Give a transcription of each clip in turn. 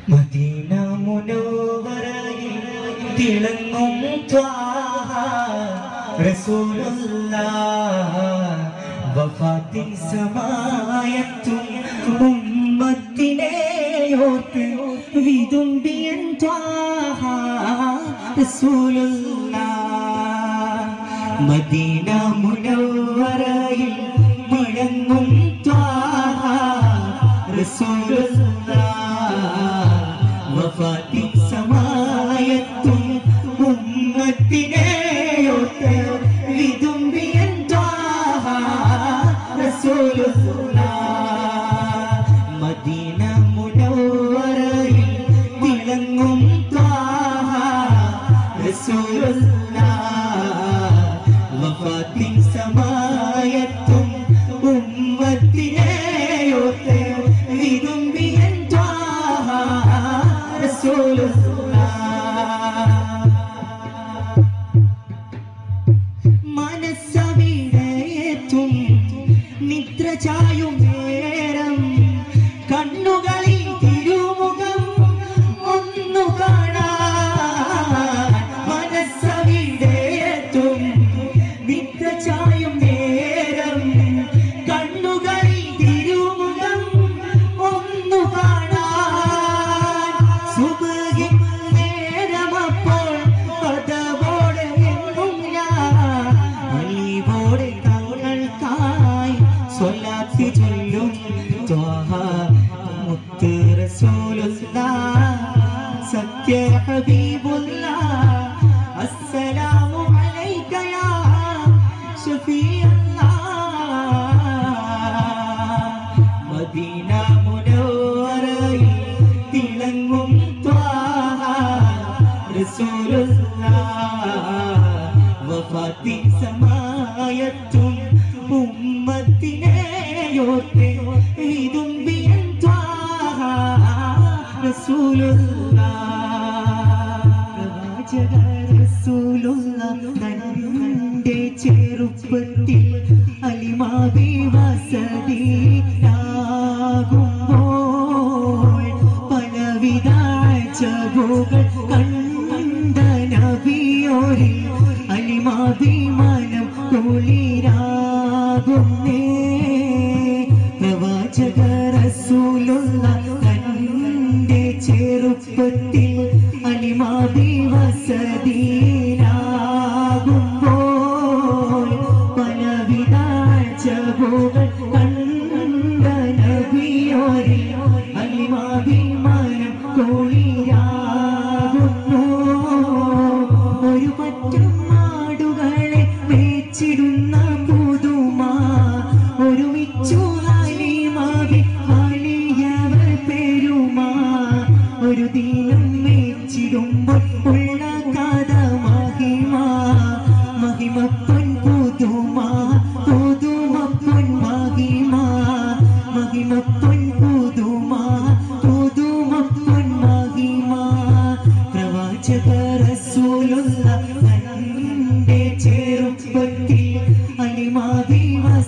Medina മുനോവരയിൽ തിളങ്ങും Thwaha റസൂലുള്ളാഹ് വഫാത്തിൻ സമയത്തും ഉമ്മത്തിനെ ഓർത്ത് വിതുമ്പിയൻ ത്വാഹ റസൂലുള്ളാഹ് മദീന മുനവ്വറയിൽ മുഴങ്ങും ത്വാഹ റസൂലുള്ളാഹ് വഫാത്തിൻ സമയത്തും ഉമ്മത്തിനെ ഓർത്ത് വിതുമ്പിയൻ ത്വാഹ റസൂലുള്ളാഹ് മദീന മുനവ്വറയിൽ തിളങ്ങും ത്വാഹ റസൂലുള്ളാഹ് വഫാത്തിൻ സമയത്തും ഉമ്മത്തിനെ ഓർത്ത് വിതുമ്പിയൻ ത്വാഹ റസൂലുള്ളാഹ് മനസ്സവിടേറ്റും നിദ്ര ചായും നേരം കണ്ണുകളിൽ തിരുമുഖം ഒന്നു കാണാൻ മനസ്സവിടേറ്റും നിദ്ര ചായും നേരം കണ്ണുകളിൽ തിരുമുഖം ഒന്നു കാണാൻ സുബഹിൻ നേരമപ്പോൾ പദവോടെ എങ്ങും ഞാൻ അലിവോടെ തങ്ങൾക്കായി സ്വലാത്തി ചൊല്ലും ത്വാഹ മുത്ത് റസൂലുള്ളാഹ് സത്യ ഹബീബുള്ളാഹ് അസ്സലാമു അലൈക യാ ഷഫീഅല്ലാഹ് മദീന മുനവ്വറയിൽ തിളങ്ങും ത്വാഹ റസൂലുള്ളാഹ് വഫാത്തിൻ സമയത്തും ഉമ്മത്തിനെ ഓർത്ത് വിതുമ്പിയൻ ത്വാഹ റസൂലുള്ളാഹ് റസൂലുള്ളാഹ് തന്റെ ചെറുപ്പത്തിൽ അലിമാവി വസതിയാകുമ്പോൾ പലവിധ ചവുകൾ കണ്ട നബിയോരിൽ അലിമാഭിമാനം കുളിരാകുന്നേ പ്രവാചക റസൂലുള്ള തന്റെ ചെറുപ്പത്തിൽ അലിമാബി വസതിയിലാകുമ്പോൾ പലവിധ ചവുകൾ കണ്ട നബിയോരിൽ അലിമാഭിമാനം കുളിരാകുന്നു ഒരു പറ്റം നാടുകളെ മേച്ചിടുന്ന പുതുമ ഒരുമിച്ചു ഹാലിമാവി ഹാലിയവർ പെരുമാ ഒരു ദിനം മേച്ചിടുമ്പോൾ ഉള്ള കഥ മഹിമ മഹിമപ്പൊൻ പുതുമ പുതുമപ്പൊൻ മഹിമ മഹിമപ്പൊൻ പുതുമ പുതുമപ്പൊൻ മഹിമ പ്രവാചക റസൂലുള്ള തന്റെ ചെറുപ്പത്തിൽ അലിമാതി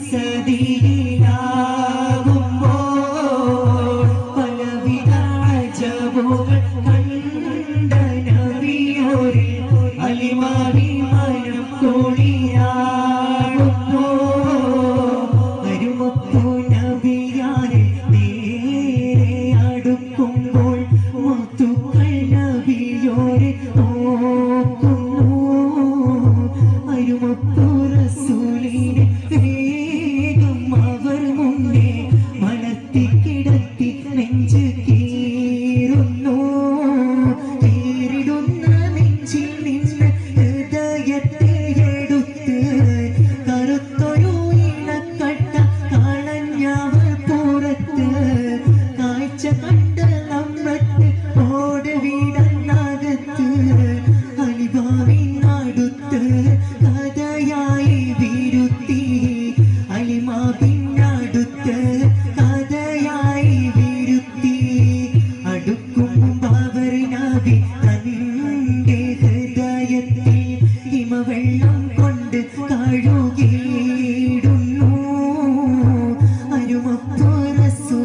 വസതിയിലാകുമ്പോൾ പലവിധ അജബുകൾ കണ്ട നബിയോരിൽ അലിമാതി മനം കുളിയാകുന്നു അരുമപ്പൂ നബിയാരെ നേരെ അടുക്കുമ്പോൾ മുത്തുക്കൾ നബിയോരെ നോക്കുന്നു അരുമപ്പൂ റസൂലിനെ വേഗം അവർ മുന്നേ മലത്തി കിടത്തി നെഞ്ച് കീറുന്നു കീറിടുന്ന നെഞ്ചിൽ നിന്ന് ഹൃദയത്തെ എടുത്ത് കറുത്തൊരു ഇണക്കട്ട കളഞ്ഞവർ പുറത്ത് കാഴ്ച കണ്ട് നമ്മത്ത് ഓട് വീടന്നകത്ത് അലിബാവിനടുത്ത് കഥയായി വിരുത്തി അലിമാവിനടുത്ത് കഥയായി വിരുത്തി അടുക്കും അവർ നബി തന്റെ ഹൃദയത്തിൽ ഹിമവെള്ളം കൊണ്ട് കഴുകിയിടുന്നു അരുമപ്പോ റസൂൽ